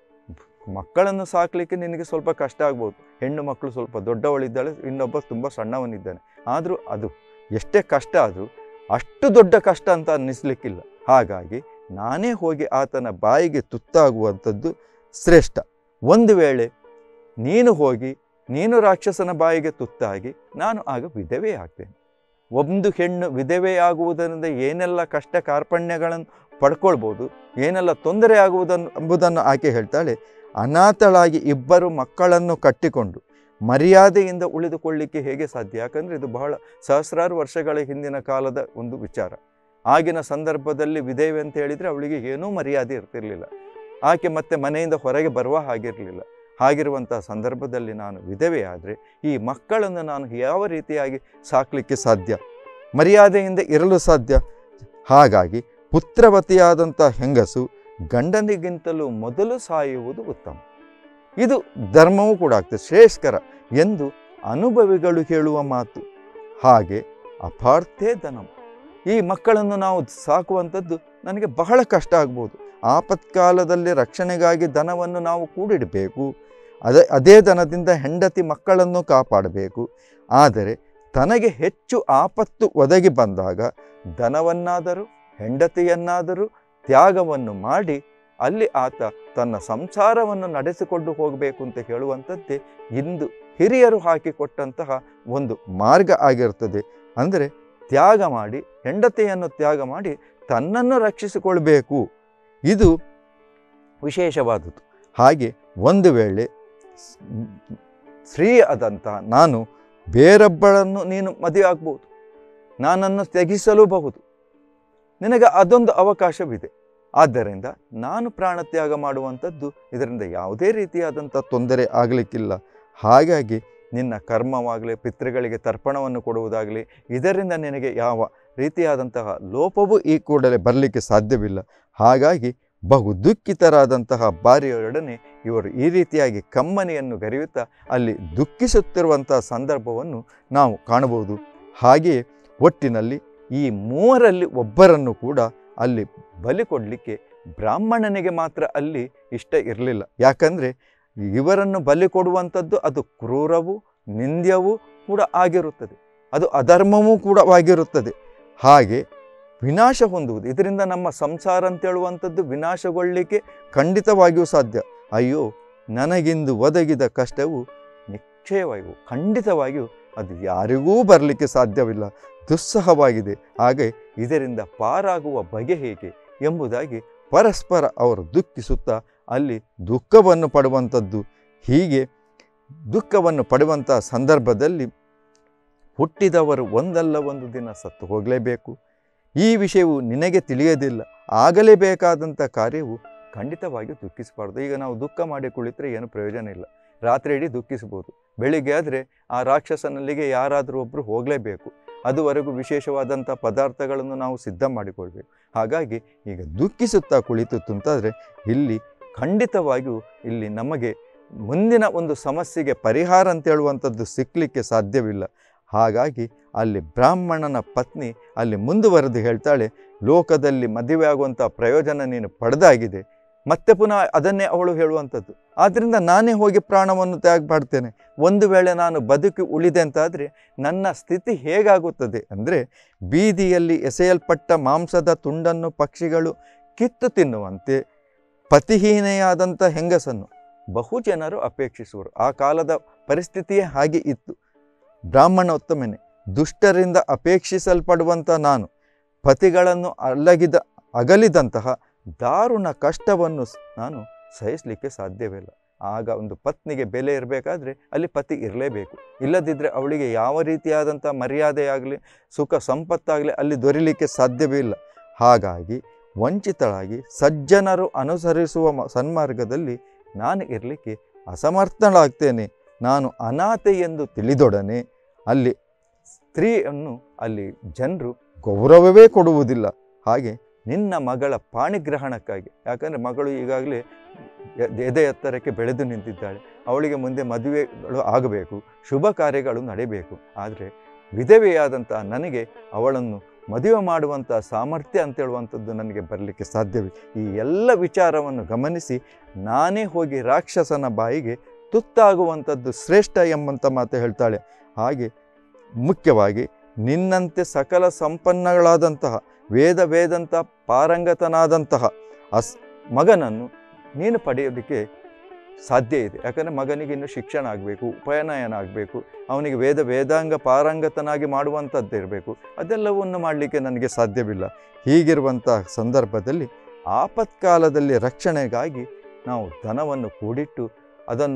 Speaker 1: ಮಕ್ಕಳನ್ನು ಸಾಕಲಿಕ್ಕೆ ನಿನಗೆ ಸ್ವಲ್ಪ ಕಷ್ಟ ಆಗ್ಬೋದು ಹೆಣ್ಣು ಮಕ್ಕಳು ಸ್ವಲ್ಪ ದೊಡ್ಡವಳಿದ್ದಾಳೆ ಇನ್ನೊಬ್ಬ ತುಂಬ ಸಣ್ಣವನಿದ್ದಾನೆ ಆದರೂ ಅದು ಎಷ್ಟೇ ಕಷ್ಟ ಆದರೂ ಅಷ್ಟು ದೊಡ್ಡ ಕಷ್ಟ ಅಂತ ಅನ್ನಿಸ್ಲಿಕ್ಕಿಲ್ಲ ಹಾಗಾಗಿ ನಾನೇ ಹೋಗಿ ಆತನ ಬಾಯಿಗೆ ತುತ್ತಾಗುವಂಥದ್ದು ಶ್ರೇಷ್ಠ ಒಂದು ವೇಳೆ ನೀನು ಹೋಗಿ ನೀನು ರಾಕ್ಷಸನ ಬಾಯಿಗೆ ತುತ್ತಾಗಿ ನಾನು ಆಗ ವಿಧವೆ ಆಗ್ತೇನೆ ಒಂದು ಹೆಣ್ಣು ವಿಧವೆಯಾಗುವುದರಿಂದ ಏನೆಲ್ಲ ಕಷ್ಟ ಕಾರ್ಪಣ್ಯಗಳನ್ನು ಪಡ್ಕೊಳ್ಬೋದು ಏನೆಲ್ಲ ತೊಂದರೆ ಆಗುವುದನ್ನು ಎಂಬುದನ್ನು ಆಕೆ ಹೇಳ್ತಾಳೆ ಅನಾಥಳಾಗಿ ಇಬ್ಬರು ಮಕ್ಕಳನ್ನು ಕಟ್ಟಿಕೊಂಡು ಮರ್ಯಾದೆಯಿಂದ ಉಳಿದುಕೊಳ್ಳಿಕ್ಕೆ ಹೇಗೆ ಸಾಧ್ಯ ಯಾಕಂದರೆ ಇದು ಬಹಳ ಸಹಸ್ರಾರು ವರ್ಷಗಳ ಹಿಂದಿನ ಕಾಲದ ಒಂದು ವಿಚಾರ ಆಗಿನ ಸಂದರ್ಭದಲ್ಲಿ ವಿಧೇವೆ ಅಂತ ಹೇಳಿದರೆ ಅವಳಿಗೆ ಏನೂ ಮರ್ಯಾದೆ ಇರ್ತಿರ್ಲಿಲ್ಲ ಆಕೆ ಮತ್ತೆ ಮನೆಯಿಂದ ಹೊರಗೆ ಬರುವ ಹಾಗಿರಲಿಲ್ಲ ಹಾಗಿರುವಂಥ ಸಂದರ್ಭದಲ್ಲಿ ನಾನು ವಿಧವೆಯಾದರೆ ಈ ಮಕ್ಕಳನ್ನು ನಾನು ಯಾವ ರೀತಿಯಾಗಿ ಸಾಕಲಿಕ್ಕೆ ಸಾಧ್ಯ ಮರ್ಯಾದೆಯಿಂದ ಇರಲು ಸಾಧ್ಯ ಹಾಗಾಗಿ ಪುತ್ರವತಿಯಾದಂಥ ಹೆಂಗಸು ಗಂಡನಿಗಿಂತಲೂ ಮೊದಲು ಸಾಯುವುದು ಉತ್ತಮ ಇದು ಧರ್ಮವೂ ಕೂಡ ಆಗ್ತದೆ ಶ್ರೇಷ್ಠಕರ ಎಂದು ಅನುಭವಿಗಳು ಹೇಳುವ ಮಾತು ಹಾಗೆ ಅಪಾರ್ಥೇ ಧನಂ ಈ ಮಕ್ಕಳನ್ನು ನಾವು ಸಾಕುವಂಥದ್ದು ನನಗೆ ಬಹಳ ಕಷ್ಟ ಆಗ್ಬೋದು ಆಪತ್ಕಾಲದಲ್ಲಿ ರಕ್ಷಣೆಗಾಗಿ ಧನವನ್ನು ನಾವು ಕೂಡಿಡಬೇಕು ಅದೇ ಅದೇ ಧನದಿಂದ ಹೆಂಡತಿ ಮಕ್ಕಳನ್ನು ಕಾಪಾಡಬೇಕು ಆದರೆ ತನಗೆ ಹೆಚ್ಚು ಆಪತ್ತು ಒದಗಿ ಬಂದಾಗ ಧನವನ್ನಾದರೂ ಹೆಂಡತಿಯನ್ನಾದರೂ ತ್ಯಾಗವನ್ನು ಮಾಡಿ ಅಲ್ಲಿ ಆತ ತನ್ನ ಸಂಸಾರವನ್ನು ನಡೆಸಿಕೊಂಡು ಹೋಗಬೇಕು ಅಂತ ಹೇಳುವಂಥದ್ದೇ ಇಂದು ಹಿರಿಯರು ಹಾಕಿಕೊಟ್ಟಂತಹ ಒಂದು ಮಾರ್ಗ ಆಗಿರ್ತದೆ ಅಂದರೆ ತ್ಯಾಗ ಮಾಡಿ ಹೆಂಡತಿಯನ್ನು ತ್ಯಾಗ ಮಾಡಿ ತನ್ನನ್ನು ರಕ್ಷಿಸಿಕೊಳ್ಬೇಕು ಇದು ವಿಶೇಷವಾದುದು ಹಾಗೆ ಒಂದು ವೇಳೆ ಸ್- ಸ್ತ್ರೀ ಆದಂಥ ನಾನು ಬೇರೊಬ್ಬಳನ್ನು ನೀನು ಮದುವೆ ಆಗ್ಬೋದು ನಾನನ್ನು ತ್ಯಜಿಸಲೂಬಹುದು ನಿನಗೆ ಅದೊಂದು ಅವಕಾಶವಿದೆ ಆದ್ದರಿಂದ ನಾನು ಪ್ರಾಣತ್ಯಾಗ ಮಾಡುವಂಥದ್ದು ಇದರಿಂದ ಯಾವುದೇ ರೀತಿಯಾದಂಥ ತೊಂದರೆ ಆಗಲಿಕ್ಕಿಲ್ಲ ಹಾಗಾಗಿ ನಿನ್ನ ಕರ್ಮವಾಗಲಿ ಪಿತೃಗಳಿಗೆ ತರ್ಪಣವನ್ನು ಕೊಡುವುದಾಗಲಿ ಇದರಿಂದ ನಿನಗೆ ಯಾವ ರೀತಿಯಾದಂತಹ ಲೋಪವೂ ಈ ಕೂಡಲೇ ಬರಲಿಕ್ಕೆ ಸಾಧ್ಯವಿಲ್ಲ ಹಾಗಾಗಿ ಬಹು ದುಃಖಿತರಾದಂತಹ ಭಾರ್ಯರೊಡನೆ ಇವರು ಈ ರೀತಿಯಾಗಿ ಕಮ್ಮನೆಯನ್ನು ಗರಿಯುತ್ತಾ ಅಲ್ಲಿ ದುಃಖಿಸುತ್ತಿರುವಂತಹ ಸಂದರ್ಭವನ್ನು ನಾವು ಕಾಣಬಹುದು ಹಾಗೆಯೇ ಒಟ್ಟಿನಲ್ಲಿ ಈ ಮೂವರಲ್ಲಿ ಒಬ್ಬರನ್ನು ಕೂಡ ಅಲ್ಲಿ ಬಲಿ ಕೊಡಲಿಕ್ಕೆ ಬ್ರಾಹ್ಮಣನಿಗೆ ಮಾತ್ರ ಅಲ್ಲಿ ಇಷ್ಟ ಇರಲಿಲ್ಲ ಯಾಕಂದರೆ ಇವರನ್ನು ಬಲಿ ಕೊಡುವಂಥದ್ದು ಅದು ಕ್ರೂರವೂ ನಿಂದ್ಯವೂ ಕೂಡ ಆಗಿರುತ್ತದೆ ಅದು ಅಧರ್ಮವೂ ಕೂಡ ಆಗಿರುತ್ತದೆ ಹಾಗೆ ವಿನಾಶ ಹೊಂದುವುದು ಇದರಿಂದ ನಮ್ಮ ಸಂಸಾರ ಅಂತ ಹೇಳುವಂಥದ್ದು ವಿನಾಶಗೊಳ್ಳಲಿಕ್ಕೆ ಖಂಡಿತವಾಗಿಯೂ ಸಾಧ್ಯ ಅಯ್ಯೋ ನನಗಿಂದು ಒದಗಿದ ಕಷ್ಟವು ನಿಶ್ಚಯವಾಗಿಯೂ ಖಂಡಿತವಾಗಿಯೂ ಅದು ಯಾರಿಗೂ ಬರಲಿಕ್ಕೆ ಸಾಧ್ಯವಿಲ್ಲ ದುಸ್ಸಹವಾಗಿದೆ ಹಾಗೆ ಇದರಿಂದ ಪಾರಾಗುವ ಬಗೆ ಹೇಗೆ ಎಂಬುದಾಗಿ ಪರಸ್ಪರ ಅವರು ದುಃಖಿಸುತ್ತಾ ಅಲ್ಲಿ ದುಃಖವನ್ನು ಪಡುವಂಥದ್ದು ಹೀಗೆ ದುಃಖವನ್ನು ಪಡುವಂಥ ಸಂದರ್ಭದಲ್ಲಿ ಹುಟ್ಟಿದವರು ಒಂದಲ್ಲ ಒಂದು ದಿನ ಸತ್ತು ಹೋಗಲೇಬೇಕು ಈ ವಿಷಯವು ನಿನಗೆ ತಿಳಿಯದಿಲ್ಲ ಆಗಲೇಬೇಕಾದಂಥ ಕಾರ್ಯವು ಖಂಡಿತವಾಗಿಯೂ ದುಃಖಿಸಬಾರ್ದು ಈಗ ನಾವು ದುಃಖ ಮಾಡಿ ಕುಳಿತರೆ ಏನು ಪ್ರಯೋಜನ ಇಲ್ಲ ರಾತ್ರಿ ಇಡೀ ದುಃಖಿಸ್ಬೋದು ಬೆಳಿಗ್ಗೆ ಆದರೆ ಆ ರಾಕ್ಷಸನಲ್ಲಿಗೆ ಯಾರಾದರೂ ಒಬ್ಬರು ಹೋಗಲೇಬೇಕು ಅದುವರೆಗೂ ವಿಶೇಷವಾದಂಥ ಪದಾರ್ಥಗಳನ್ನು ನಾವು ಸಿದ್ಧ ಮಾಡಿಕೊಳ್ಬೇಕು ಹಾಗಾಗಿ ಈಗ ದುಃಖಿಸುತ್ತಾ ಕುಳಿತು ಅಂತಾದರೆ ಇಲ್ಲಿ ಖಂಡಿತವಾಗಿಯೂ ಇಲ್ಲಿ ನಮಗೆ ಮುಂದಿನ ಒಂದು ಸಮಸ್ಯೆಗೆ ಪರಿಹಾರ ಅಂತ ಹೇಳುವಂಥದ್ದು ಸಿಕ್ಕಲಿಕ್ಕೆ ಸಾಧ್ಯವಿಲ್ಲ ಹಾಗಾಗಿ ಅಲ್ಲಿ ಬ್ರಾಹ್ಮಣನ ಪತ್ನಿ ಅಲ್ಲಿ ಮುಂದುವರೆದು ಹೇಳ್ತಾಳೆ ಲೋಕದಲ್ಲಿ ಮದುವೆ ಆಗುವಂಥ ಪ್ರಯೋಜನ ನೀನು ಪಡೆದಾಗಿದೆ ಮತ್ತೆ ಪುನಃ ಅದನ್ನೇ ಅವಳು ಹೇಳುವಂಥದ್ದು ಆದ್ದರಿಂದ ನಾನೇ ಹೋಗಿ ಪ್ರಾಣವನ್ನು ತ್ಯಾಗ ಮಾಡ್ತೇನೆ ಒಂದು ವೇಳೆ ನಾನು ಬದುಕಿ ಉಳಿದೆ ಅಂತಾದರೆ ನನ್ನ ಸ್ಥಿತಿ ಹೇಗಾಗುತ್ತದೆ ಅಂದರೆ ಬೀದಿಯಲ್ಲಿ ಎಸೆಯಲ್ಪಟ್ಟ ಮಾಂಸದ ತುಂಡನ್ನು ಪಕ್ಷಿಗಳು ಕಿತ್ತು ತಿನ್ನುವಂತೆ ಪತಿಹೀನೆಯಾದಂಥ ಹೆಂಗಸನ್ನು ಬಹು ಜನರು ಅಪೇಕ್ಷಿಸುವರು ಆ ಕಾಲದ ಪರಿಸ್ಥಿತಿಯೇ ಹಾಗೆ ಇತ್ತು ಬ್ರಾಹ್ಮಣೋತ್ತಮನೆ ದುಷ್ಟರಿಂದ ಅಪೇಕ್ಷಿಸಲ್ಪಡುವಂಥ ನಾನು ಪತಿಗಳನ್ನು ಅಲ್ಲಗಿದ ಅಗಲಿದಂತಹ ದಾರುಣ ಕಷ್ಟವನ್ನು ಸ್- ನಾನು ಸಹಿಸಲಿಕ್ಕೆ ಸಾಧ್ಯವಿಲ್ಲ ಆಗ ಒಂದು ಪತ್ನಿಗೆ ಬೆಲೆ ಇರಬೇಕಾದ್ರೆ ಅಲ್ಲಿ ಪತಿ ಇರಲೇಬೇಕು ಇಲ್ಲದಿದ್ದರೆ ಅವಳಿಗೆ ಯಾವ ರೀತಿಯಾದಂಥ ಮರ್ಯಾದೆ ಆಗಲಿ ಸುಖ ಸಂಪತ್ತಾಗಲಿ ಅಲ್ಲಿ ದೊರೀಲಿಕ್ಕೆ ಸಾಧ್ಯವೇ ಇಲ್ಲ ಹಾಗಾಗಿ ವಂಚಿತಳಾಗಿ ಸಜ್ಜನರು ಅನುಸರಿಸುವ ಮ- ಸನ್ಮಾರ್ಗದಲ್ಲಿ ನಾನು ಇರಲಿಕ್ಕೆ ಅಸಮರ್ಥಳಾಗ್ತೇನೆ ನಾನು ಅನಾಥೆ ಎಂದು ತಿಳಿದೊಡನೆ ಅಲ್ಲಿ ಸ್ತ್ರೀಯನ್ನು ಅಲ್ಲಿ ಜನರು ಗೌರವವೇ ಕೊಡುವುದಿಲ್ಲ ಹಾಗೆ ನಿನ್ನ ಮಗಳ ಪಾಣಿಗ್ರಹಣಕ್ಕಾಗಿ ಯಾಕಂದರೆ ಮಗಳು ಈಗಾಗಲೇ ಎ- ಎದೆ ಎತ್ತರಕ್ಕೆ ಬೆಳೆದು ನಿಂತಿದ್ದಾಳೆ ಅವಳಿಗೆ ಮುಂದೆ ಮದುವೆಗಳು ಆಗಬೇಕು ಶುಭ ಕಾರ್ಯಗಳು ನಡೆಯಬೇಕು ಆದರೆ ವಿಧವೆಯಾದಂಥ ನನಗೆ ಅವಳನ್ನು ಮದುವೆ ಮಾಡುವಂಥ ಸಾಮರ್ಥ್ಯ ಅಂತ ಹೇಳುವಂಥದ್ದು ನನಗೆ ಬರಲಿಕ್ಕೆ ಸಾಧ್ಯವಿಲ್ಲ ಈ ಎಲ್ಲ ವಿಚಾರವನ್ನು ಗಮನಿಸಿ ನಾನೇ ಹೋಗಿ ರಾಕ್ಷಸನ ಬಾಯಿಗೆ ತುತ್ತಾಗುವಂಥದ್ದು ಶ್ರೇಷ್ಠ ಎಂಬಂಥ ಮಾತು ಹೇಳ್ತಾಳೆ ಹಾಗೆ ಮುಖ್ಯವಾಗಿ ನಿನ್ನಂತೆ ಸಕಲ ಸಂಪನ್ನಗಳಾದಂತಹ ವೇದ ವೇದಂತ ಪಾರಂಗತನಾದಂತಹ ಅಸ್ ಮಗನನ್ನು ನೀನು ಪಡೆಯೋದಕ್ಕೆ ಸಾಧ್ಯ ಇದೆ ಯಾಕಂದರೆ ಮಗನಿಗೆ ಇನ್ನು ಶಿಕ್ಷಣ ಆಗಬೇಕು ಉಪನಯನ ಆಗಬೇಕು ಅವನಿಗೆ ವೇದ ವೇದಾಂಗ ಪಾರಂಗತನಾಗಿ ಮಾಡುವಂಥದ್ದು ಇರಬೇಕು ಅದೆಲ್ಲವನ್ನು ಮಾಡಲಿಕ್ಕೆ ನನಗೆ ಸಾಧ್ಯವಿಲ್ಲ ಹೀಗಿರುವಂಥ ಸಂದರ್ಭದಲ್ಲಿ ಆಪತ್ಕಾಲದಲ್ಲಿ ರಕ್ಷಣೆಗಾಗಿ ನಾವು ಧನವನ್ನು ಕೂಡಿಟ್ಟು ಅದನ್ನು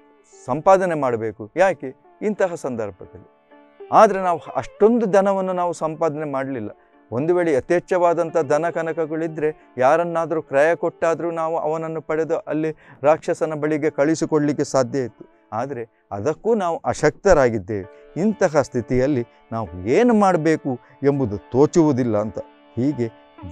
Speaker 1: ಸಂಪಾದನೆ ಮಾಡಬೇಕು ಯಾಕೆ ಇಂತಹ ಸಂದರ್ಭದಲ್ಲಿ ಆದರೆ ನಾವು ಅಷ್ಟೊಂದು ಧನವನ್ನು ನಾವು ಸಂಪಾದನೆ ಮಾಡಲಿಲ್ಲ ಒಂದು ವೇಳೆ ಯಥೇಚ್ಛವಾದಂಥ ಧನ ಕನಕಗಳಿದ್ದರೆ ಯಾರನ್ನಾದರೂ ಕ್ರಯ ಕೊಟ್ಟಾದರೂ ನಾವು ಅವನನ್ನು ಪಡೆದು ಅಲ್ಲಿ ರಾಕ್ಷಸನ ಬಳಿಗೆ ಕಳಿಸಿಕೊಡಲಿಕ್ಕೆ ಸಾಧ್ಯ ಇತ್ತು ಆದರೆ ಅದಕ್ಕೂ ನಾವು ಅಶಕ್ತರಾಗಿದ್ದೇವೆ ಇಂತಹ ಸ್ಥಿತಿಯಲ್ಲಿ ನಾವು ಏನು ಮಾಡಬೇಕು ಎಂಬುದು ತೋಚುವುದಿಲ್ಲ ಅಂತ ಹೀಗೆ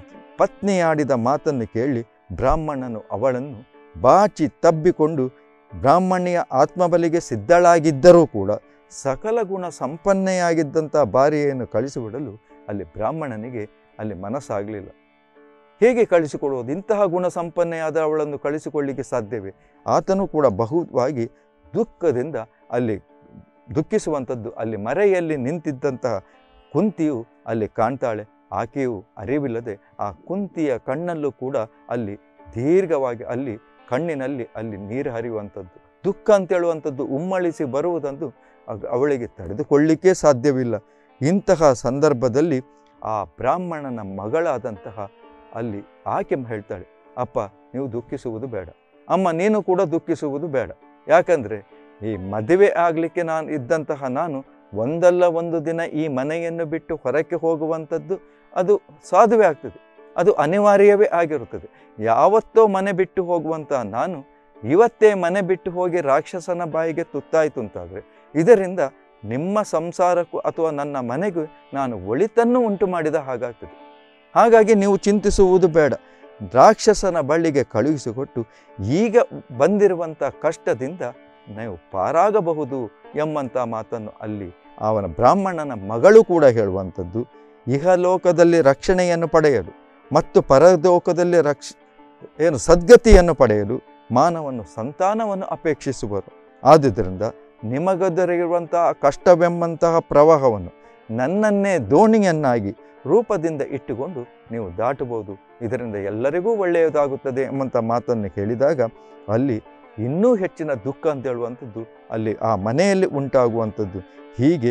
Speaker 1: ಪತ್ನಿಯಾಡಿದ ಮಾತನ್ನು ಕೇಳಿ ಬ್ರಾಹ್ಮಣನು ಅವಳನ್ನು ಬಾಚಿ ತಬ್ಬಿಕೊಂಡು ಬ್ರಾಹ್ಮಣಿಯ ಆತ್ಮಬಲಿಗೆ ಸಿದ್ಧಳಾಗಿದ್ದರೂ ಕೂಡ ಸಕಲ ಗುಣ ಸಂಪನ್ನೆಯಾಗಿದ್ದಂಥ ಭಾರ್ಯೆಯನ್ನು ಕಳಿಸಿಬಿಡಲು ಅಲ್ಲಿ ಬ್ರಾಹ್ಮಣನಿಗೆ ಅಲ್ಲಿ ಮನಸ್ಸಾಗಲಿಲ್ಲ ಹೇಗೆ ಕಳಿಸಿಕೊಡುವುದು ಇಂತಹ ಗುಣ ಸಂಪನ್ನೆಯಾದ ಅವಳನ್ನು ಕಳಿಸಿಕೊಳ್ಳಿಕ್ಕೆ ಸಾಧ್ಯವೇ ಆತನು ಕೂಡ ಬಹುವಾಗಿ ದುಃಖದಿಂದ ಅಲ್ಲಿ ದುಃಖಿಸುವಂಥದ್ದು ಅಲ್ಲಿ ಮರೆಯಲ್ಲಿ ನಿಂತಿದ್ದಂತಹ ಕುಂತಿಯು ಅಲ್ಲಿ ಕಾಣ್ತಾಳೆ ಆಕೆಯು ಅರಿವಿಲ್ಲದೆ ಆ ಕುಂತಿಯ ಕಣ್ಣಲ್ಲೂ ಕೂಡ ಅಲ್ಲಿ ದೀರ್ಘವಾಗಿ ಅಲ್ಲಿ ಕಣ್ಣಿನಲ್ಲಿ ಅಲ್ಲಿ ನೀರು ಹರಿಯುವಂಥದ್ದು ದುಃಖ ಅಂತ ಹೇಳುವಂಥದ್ದು ಉಮ್ಮಳಿಸಿ ಬರುವುದಂದು ಅಗ್- ಅವಳಿಗೆ ತಡೆದುಕೊಳ್ಳಿಕ್ಕೆ ಸಾಧ್ಯವಿಲ್ಲ ಇಂತಹ ಸಂದರ್ಭದಲ್ಲಿ ಆ ಬ್ರಾಹ್ಮಣನ ಮಗಳಾದಂತಹ ಅಲ್ಲಿ ಆಕೆ ಹೇಳ್ತಾಳೆ ಅಪ್ಪ ನೀವು ದುಃಖಿಸುವುದು ಬೇಡ ಅಮ್ಮ ನೀನು ಕೂಡ ದುಃಖಿಸುವುದು ಬೇಡ ಯಾಕಂದರೆ ಈ ಮದುವೆ ಆಗಲಿಕ್ಕೆ ನಾನು ಇದ್ದಂತಹ ನಾನು ಒಂದಲ್ಲ ಒಂದು ದಿನ ಈ ಮನೆಯನ್ನು ಬಿಟ್ಟು ಹೊರಕ್ಕೆ ಹೋಗುವಂಥದ್ದು ಅದು ಸಾಧುವೆ ಆಗ್ತದೆ ಅದು ಅನಿವಾರ್ಯವೇ ಆಗಿರುತ್ತದೆ ಯಾವತ್ತೋ ಮನೆ ಬಿಟ್ಟು ಹೋಗುವಂತಹ ನಾನು ಇವತ್ತೇ ಮನೆ ಬಿಟ್ಟು ಹೋಗಿ ರಾಕ್ಷಸನ ಬಾಯಿಗೆ ತುತ್ತಾಯಿತು ಅಂತಾದರೆ ಇದರಿಂದ ನಿಮ್ಮ ಸಂಸಾರಕ್ಕೂ ಅಥವಾ ನನ್ನ ಮನೆಗೂ ನಾನು ಒಳಿತನ್ನು ಉಂಟು ಮಾಡಿದ ಹಾಗಾಗ್ತದೆ ಹಾಗಾಗಿ ನೀವು ಚಿಂತಿಸುವುದು ಬೇಡ ರಾಕ್ಷಸನ ಬಳ್ಳಿಗೆ ಕಳುಹಿಸಿಕೊಟ್ಟು ಈಗ ಬಂದಿರುವಂಥ ಕಷ್ಟದಿಂದ ನೀವು ಪಾರಾಗಬಹುದು ಎಂಬಂಥ ಮಾತನ್ನು ಅಲ್ಲಿ ಅವನ ಬ್ರಾಹ್ಮಣನ ಮಗಳು ಕೂಡ ಹೇಳುವಂಥದ್ದು ಇಹಲೋಕದಲ್ಲಿ ರಕ್ಷಣೆಯನ್ನು ಪಡೆಯಲು ಮತ್ತು ಪರಲೋಕದಲ್ಲಿ ರಕ್ಷ ಏನು ಸದ್ಗತಿಯನ್ನು ಪಡೆಯಲು ಮಾನವನ್ನು ಸಂತಾನವನ್ನು ಅಪೇಕ್ಷಿಸುವರು ಆದುದರಿಂದ ನಿಮಗದರಿರುವಂತಹ ಕಷ್ಟವೆಂಬಂತಹ ಪ್ರವಾಹವನ್ನು ನನ್ನನ್ನೇ ದೋಣಿಯನ್ನಾಗಿ ರೂಪದಿಂದ ಇಟ್ಟುಕೊಂಡು ನೀವು ದಾಟಬಹುದು ಇದರಿಂದ ಎಲ್ಲರಿಗೂ ಒಳ್ಳೆಯದಾಗುತ್ತದೆ ಎಂಬಂಥ ಮಾತನ್ನು ಹೇಳಿದಾಗ ಅಲ್ಲಿ ಇನ್ನೂ ಹೆಚ್ಚಿನ ದುಃಖ ಅಂತ ಹೇಳುವಂಥದ್ದು ಅಲ್ಲಿ ಆ ಮನೆಯಲ್ಲಿ ಉಂಟಾಗುವಂಥದ್ದು ಹೀಗೆ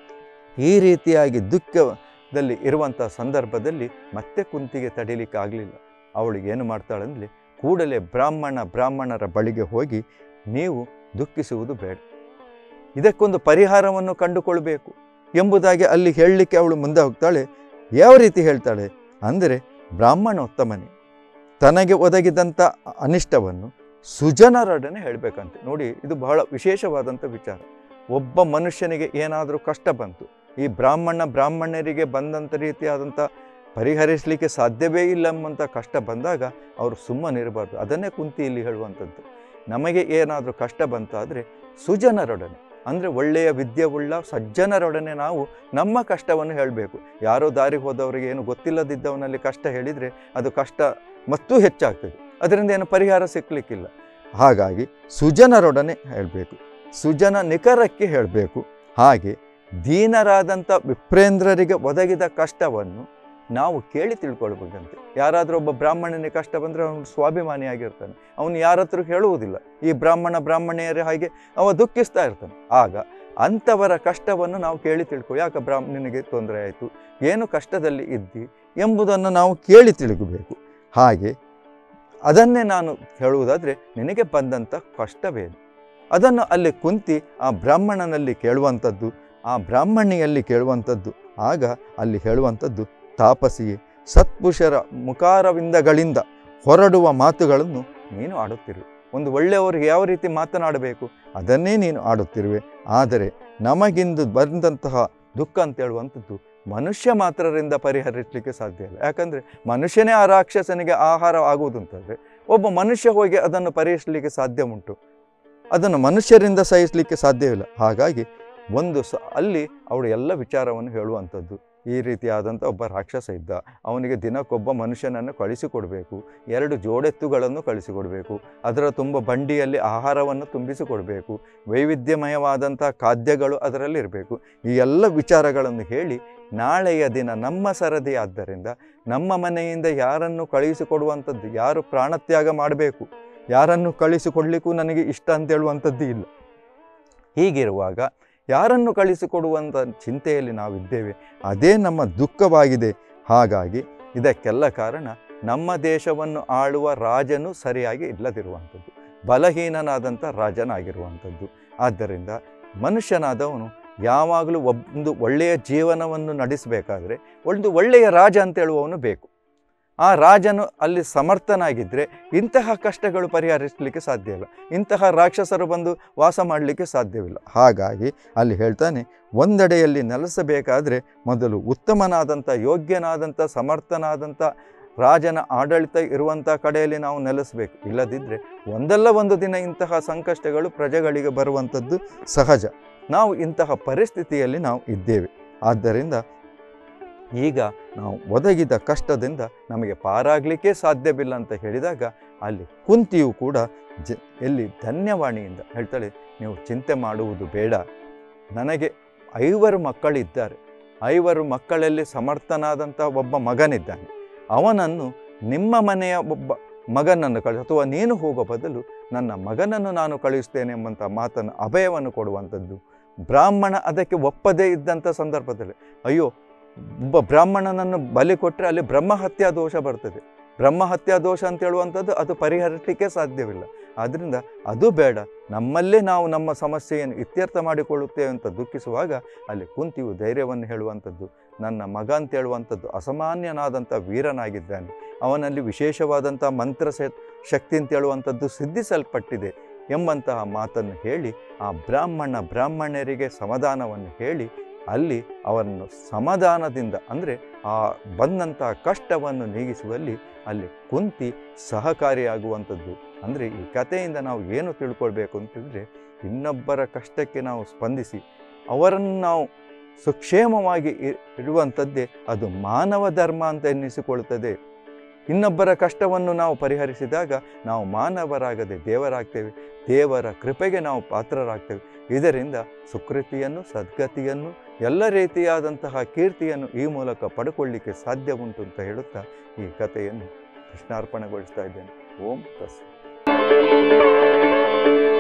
Speaker 1: ಈ ರೀತಿಯಾಗಿ ದುಃಖದಲ್ಲಿ ಇರುವಂಥ ಸಂದರ್ಭದಲ್ಲಿ ಮತ್ತೆ ಕುಂತಿಗೆ ತಡೀಲಿಕ್ಕೆ ಆಗಲಿಲ್ಲ ಅವಳು ಏನು ಮಾಡ್ತಾಳಂದರೆ ಕೂಡಲೇ ಬ್ರಾಹ್ಮಣ ಬ್ರಾಹ್ಮಣರ ಬಳಿಗೆ ಹೋಗಿ ನೀವು ದುಃಖಿಸುವುದು ಬೇಡ ಇದಕ್ಕೊಂದು ಪರಿಹಾರವನ್ನು ಕಂಡುಕೊಳ್ಬೇಕು ಎಂಬುದಾಗಿ ಅಲ್ಲಿ ಹೇಳಲಿಕ್ಕೆ ಅವಳು ಮುಂದೆ ಹೋಗ್ತಾಳೆ ಯಾವ ರೀತಿ ಹೇಳ್ತಾಳೆ ಅಂದರೆ ಬ್ರಾಹ್ಮಣೋತ್ತಮನೇ ತನಗೆ ಒದಗಿದಂಥ ಅನಿಷ್ಟವನ್ನು ಸುಜನರೊಡನೆ ಹೇಳಬೇಕಂತೆ ನೋಡಿ ಇದು ಬಹಳ ವಿಶೇಷವಾದಂಥ ವಿಚಾರ ಒಬ್ಬ ಮನುಷ್ಯನಿಗೆ ಏನಾದರೂ ಕಷ್ಟ ಬಂತು ಈ ಬ್ರಾಹ್ಮಣ ಬ್ರಾಹ್ಮಣರಿಗೆ ಬಂದಂಥ ರೀತಿಯಾದಂಥ ಪರಿಹರಿಸಲಿಕ್ಕೆ ಸಾಧ್ಯವೇ ಇಲ್ಲ ಎಂಬಂಥ ಕಷ್ಟ ಬಂದಾಗ ಅವರು ಸುಮ್ಮನಿರಬಾರ್ದು ಅದನ್ನೇ ಕುಂತಿ ಇಲ್ಲಿ ಹೇಳುವಂಥದ್ದು ನಮಗೆ ಏನಾದರೂ ಕಷ್ಟ ಬಂತಾದರೆ ಸುಜನರೊಡನೆ ಅಂದರೆ ಒಳ್ಳೆಯ ವಿದ್ಯೆವುಳ್ಳ ಸಜ್ಜನರೊಡನೆ ನಾವು ನಮ್ಮ ಕಷ್ಟವನ್ನು ಹೇಳಬೇಕು ಯಾರೋ ದಾರಿ ಹೋದವರಿಗೆ ಏನು ಗೊತ್ತಿಲ್ಲದಿದ್ದವನಲ್ಲಿ ಕಷ್ಟ ಹೇಳಿದರೆ ಅದು ಕಷ್ಟ ಮತ್ತೂ ಹೆಚ್ಚಾಗ್ತದೆ ಅದರಿಂದ ಏನು ಪರಿಹಾರ ಸಿಕ್ಕಲಿಕ್ಕಿಲ್ಲ ಹಾಗಾಗಿ ಸುಜನರೊಡನೆ ಹೇಳಬೇಕು ಸುಜನ ನಿಖರಕ್ಕೆ ಹೇಳಬೇಕು ಹಾಗೆ ದೀನರಾದಂಥ ವಿಪ್ರೇಂದ್ರರಿಗೆ ಒದಗಿದ ಕಷ್ಟವನ್ನು ನಾವು ಕೇಳಿ ತಿಳ್ಕೊಳ್ಬೇಕಂತೆ ಯಾರಾದರೂ ಒಬ್ಬ ಬ್ರಾಹ್ಮಣನಿಗೆ ಕಷ್ಟ ಬಂದರೆ ಅವನು ಸ್ವಾಭಿಮಾನಿಯಾಗಿರ್ತಾನೆ ಅವನು ಯಾರ ಹತ್ರ ಹೇಳುವುದಿಲ್ಲ ಈ ಬ್ರಾಹ್ಮಣ ಬ್ರಾಹ್ಮಣಿಯರ ಹಾಗೆ ಅವ ದುಃಖಿಸ್ತಾ ಇರ್ತಾನೆ ಆಗ ಅಂಥವರ ಕಷ್ಟವನ್ನು ನಾವು ಕೇಳಿ ತಿಳ್ಕೊ ಯಾಕೆ ಬ್ರಾಹ್ಮಣನಿಗೆ ತೊಂದರೆ ಆಯಿತು ಏನು ಕಷ್ಟದಲ್ಲಿ ಇದ್ದಿ ಎಂಬುದನ್ನು ನಾವು ಕೇಳಿ ತಿಳುಗಬೇಕು ಹಾಗೆ ಅದನ್ನೇ ನಾನು ಹೇಳುವುದಾದರೆ ನಿನಗೆ ಬಂದಂಥ ಕಷ್ಟವೇನು ಅದನ್ನು ಅಲ್ಲಿ ಕುಂತಿ ಆ ಬ್ರಾಹ್ಮಣನಲ್ಲಿ ಕೇಳುವಂಥದ್ದು ಆ ಬ್ರಾಹ್ಮಣಿಯಲ್ಲಿ ಕೇಳುವಂಥದ್ದು ಆಗ ಅಲ್ಲಿ ಹೇಳುವಂಥದ್ದು ತಾಪಸಿಯೇ ಸತ್ಪುರುಷರ ಮುಖಾರವಿಂದಗಳಿಂದ ಹೊರಡುವ ಮಾತುಗಳನ್ನು ನೀನು ಆಡುತ್ತಿರುವೆ ಒಂದು ಒಳ್ಳೆಯವರಿಗೆ ಯಾವ ರೀತಿ ಮಾತನಾಡಬೇಕು ಅದನ್ನೇ ನೀನು ಆಡುತ್ತಿರುವೆ ಆದರೆ ನಮಗಿಂದು ಬಂದಂತಹ ದುಃಖ ಅಂತ ಹೇಳುವಂಥದ್ದು ಮನುಷ್ಯ ಮಾತ್ರರಿಂದ ಪರಿಹರಿಸಲಿಕ್ಕೆ ಸಾಧ್ಯ ಇಲ್ಲ ಯಾಕಂದರೆ ಮನುಷ್ಯನೇ ಆ ರಾಕ್ಷಸನಿಗೆ ಆಹಾರ ಆಗುವುದು ಅಂತಂದರೆ ಒಬ್ಬ ಮನುಷ್ಯ ಹೋಗಿ ಅದನ್ನು ಪರಿಹರಿಸಲಿಕ್ಕೆ ಸಾಧ್ಯ ಉಂಟು ಅದನ್ನು ಮನುಷ್ಯರಿಂದ ಸಹಿಸಲಿಕ್ಕೆ ಸಾಧ್ಯವಿಲ್ಲ ಹಾಗಾಗಿ ಒಂದು ಸ ಅಲ್ಲಿ ಅವಳು ಎಲ್ಲ ವಿಚಾರವನ್ನು ಹೇಳುವಂಥದ್ದು ಈ ರೀತಿಯಾದಂಥ ಒಬ್ಬ ರಾಕ್ಷಸ ಇದ್ದ ಅವನಿಗೆ ದಿನಕ್ಕೊಬ್ಬ ಮನುಷ್ಯನನ್ನು ಕಳಿಸಿಕೊಡಬೇಕು ಎರಡು ಜೋಡೆತ್ತುಗಳನ್ನು ಕಳಿಸಿಕೊಡಬೇಕು ಅದರ ತುಂಬ ಬಂಡಿಯಲ್ಲಿ ಆಹಾರವನ್ನು ತುಂಬಿಸಿಕೊಡಬೇಕು ವೈವಿಧ್ಯಮಯವಾದಂಥ ಖಾದ್ಯಗಳು ಅದರಲ್ಲಿ ಇರಬೇಕು ಈ ಎಲ್ಲ ವಿಚಾರಗಳನ್ನು ಹೇಳಿ ನಾಳೆಯ ದಿನ ನಮ್ಮ ಸರದಿ ಆದ್ದರಿಂದ ನಮ್ಮ ಮನೆಯಿಂದ ಯಾರನ್ನು ಕಳುಹಿಸಿಕೊಡುವಂಥದ್ದು ಯಾರು ಪ್ರಾಣತ್ಯಾಗ ಮಾಡಬೇಕು ಯಾರನ್ನು ಕಳಿಸಿಕೊಡ್ಲಿಕ್ಕೂ ನನಗೆ ಇಷ್ಟ ಅಂತ ಹೇಳುವಂಥದ್ದು ಇಲ್ಲ ಹೀಗಿರುವಾಗ ಯಾರನ್ನು ಕಳಿಸಿಕೊಡುವಂಥ ಚಿಂತೆಯಲ್ಲಿ ನಾವಿದ್ದೇವೆ ಅದೇ ನಮ್ಮ ದುಃಖವಾಗಿದೆ ಹಾಗಾಗಿ ಇದಕ್ಕೆಲ್ಲ ಕಾರಣ ನಮ್ಮ ದೇಶವನ್ನು ಆಳುವ ರಾಜನು ಸರಿಯಾಗಿ ಇಲ್ಲದಿರುವಂಥದ್ದು ಬಲಹೀನನಾದಂಥ ರಾಜನಾಗಿರುವಂಥದ್ದು ಆದ್ದರಿಂದ ಮನುಷ್ಯನಾದವನು ಯಾವಾಗಲೂ ಒಂದು ಒಳ್ಳೆಯ ಜೀವನವನ್ನು ನಡೆಸಬೇಕಾದ್ರೆ ಒಂದು ಒಳ್ಳೆಯ ರಾಜ ಅಂತ ಹೇಳುವವನು ಬೇಕು ಆ ರಾಜನು ಅಲ್ಲಿ ಸಮರ್ಥನಾಗಿದ್ದರೆ ಇಂತಹ ಕಷ್ಟಗಳು ಪರಿಹರಿಸಲಿಕ್ಕೆ ಸಾಧ್ಯ ಇಲ್ಲ ಇಂತಹ ರಾಕ್ಷಸರು ಬಂದು ವಾಸ ಮಾಡಲಿಕ್ಕೆ ಸಾಧ್ಯವಿಲ್ಲ ಹಾಗಾಗಿ ಅಲ್ಲಿ ಹೇಳ್ತಾನೆ ಒಂದೆಡೆಯಲ್ಲಿ ನೆಲೆಸಬೇಕಾದರೆ ಮೊದಲು ಉತ್ತಮನಾದಂಥ ಯೋಗ್ಯನಾದಂಥ ಸಮರ್ಥನಾದಂಥ ರಾಜನ ಆಡಳಿತ ಇರುವಂಥ ಕಡೆಯಲ್ಲಿ ನಾವು ನೆಲೆಸಬೇಕು ಇಲ್ಲದಿದ್ದರೆ ಒಂದಲ್ಲ ಒಂದು ದಿನ ಇಂತಹ ಸಂಕಷ್ಟಗಳು ಪ್ರಜೆಗಳಿಗೆ ಬರುವಂಥದ್ದು ಸಹಜ ನಾವು ಇಂತಹ ಪರಿಸ್ಥಿತಿಯಲ್ಲಿ ನಾವು ಇದ್ದೇವೆ ಆದ್ದರಿಂದ ಈಗ ನಾವು ಒದಗಿದ ಕಷ್ಟದಿಂದ ನಮಗೆ ಪಾರಾಗಲಿಕ್ಕೆ ಸಾಧ್ಯವಿಲ್ಲ ಅಂತ ಹೇಳಿದಾಗ ಅಲ್ಲಿ ಕುಂತಿಯು ಕೂಡ ಜ ಎಲ್ಲಿ ಧನ್ಯವಾಣಿಯಿಂದ ಹೇಳ್ತಾಳೆ ನೀವು ಚಿಂತೆ ಮಾಡುವುದು ಬೇಡ ನನಗೆ ಐವರು ಮಕ್ಕಳಿದ್ದಾರೆ ಐವರು ಮಕ್ಕಳಲ್ಲಿ ಸಮರ್ಥನಾದಂಥ ಒಬ್ಬ ಮಗನಿದ್ದಾನೆ ಅವನನ್ನು ನಿಮ್ಮ ಮನೆಯ ಒಬ್ಬ ಮಗನನ್ನು ಕಳಿಸಿ ಅಥವಾ ನೀನು ಹೋಗೋ ಬದಲು ನನ್ನ ಮಗನನ್ನು ನಾನು ಕಳುಹಿಸ್ತೇನೆ ಎಂಬಂಥ ಮಾತನ್ನು ಅಭಯವನ್ನು ಕೊಡುವಂಥದ್ದು ಬ್ರಾಹ್ಮಣ ಅದಕ್ಕೆ ಒಪ್ಪದೇ ಇದ್ದಂಥ ಸಂದರ್ಭದಲ್ಲಿ ಅಯ್ಯೋ ಒಬ್ಬ ಬ್ರಾಹ್ಮಣನನ್ನು ಬಲಿ ಕೊಟ್ಟರೆ ಅಲ್ಲಿ ಬ್ರಹ್ಮಹತ್ಯಾ ದೋಷ ಬರ್ತದೆ ಬ್ರಹ್ಮಹತ್ಯಾ ದೋಷ ಅಂತ ಹೇಳುವಂಥದ್ದು ಅದು ಪರಿಹರಿಸಲಿಕ್ಕೆ ಸಾಧ್ಯವಿಲ್ಲ ಆದ್ದರಿಂದ ಅದು ಬೇಡ ನಮ್ಮಲ್ಲೇ ನಾವು ನಮ್ಮ ಸಮಸ್ಯೆಯನ್ನು ಇತ್ಯರ್ಥ ಮಾಡಿಕೊಳ್ಳುತ್ತೇವೆ ಅಂತ ದುಃಖಿಸುವಾಗ ಅಲ್ಲಿ ಕುಂತಿಯು ಧೈರ್ಯವನ್ನು ಹೇಳುವಂಥದ್ದು ನನ್ನ ಮಗ ಅಂತ ಹೇಳುವಂಥದ್ದು ಅಸಾಮಾನ್ಯನಾದಂಥ ವೀರನಾಗಿದ್ದಾನೆ ಅವನಲ್ಲಿ ವಿಶೇಷವಾದಂಥ ಮಂತ್ರ ಶಕ್ತಿ ಅಂತ ಹೇಳುವಂಥದ್ದು ಸಿದ್ಧಿಸಲ್ಪಟ್ಟಿದೆ ಎಂಬಂತಹ ಮಾತನ್ನು ಹೇಳಿ ಆ ಬ್ರಾಹ್ಮಣ ಬ್ರಾಹ್ಮಣರಿಗೆ ಸಮಾಧಾನವನ್ನು ಹೇಳಿ ಅಲ್ಲಿ ಅವರನ್ನು ಸಮಾಧಾನದಿಂದ ಅಂದರೆ ಆ ಬಂದಂತಹ ಕಷ್ಟವನ್ನು ನೀಗಿಸುವಲ್ಲಿ ಅಲ್ಲಿ ಕುಂತಿ ಸಹಕಾರಿಯಾಗುವಂಥದ್ದು ಅಂದರೆ ಈ ಕಥೆಯಿಂದ ನಾವು ಏನು ತಿಳ್ಕೊಳ್ಬೇಕು ಅಂತಂದರೆ ಇನ್ನೊಬ್ಬರ ಕಷ್ಟಕ್ಕೆ ನಾವು ಸ್ಪಂದಿಸಿ ಅವರನ್ನು ನಾವು ಸುಕ್ಷೇಮವಾಗಿ ಇ- ಇರುವಂಥದ್ದೇ ಅದು ಮಾನವ ಧರ್ಮ ಅಂತ ಎನ್ನಿಸಿಕೊಳ್ಳುತ್ತದೆ ಇನ್ನೊಬ್ಬರ ಕಷ್ಟವನ್ನು ನಾವು ಪರಿಹರಿಸಿದಾಗ ನಾವು ಮಾನವರಾಗದೆ ದೇವರಾಗ್ತೇವೆ ದೇವರ ಕೃಪೆಗೆ ನಾವು ಪಾತ್ರರಾಗ್ತೇವೆ ಇದರಿಂದ ಸುಕೃತಿಯನ್ನು ಸದ್ಗತಿಯನ್ನು ಎಲ್ಲ ರೀತಿಯಾದಂತಹ ಕೀರ್ತಿಯನ್ನು ಈ ಮೂಲಕ ಪಡ್ಕೊಳ್ಳಿಕ್ಕೆ ಸಾಧ್ಯ ಉಂಟು ಅಂತ ಹೇಳುತ್ತಾ ಈ ಕಥೆಯನ್ನು ಕೃಷ್ಣಾರ್ಪಣೆಗೊಳಿಸ್ತಾ ಇದ್ದೇನೆ ಓಂ ತಸ್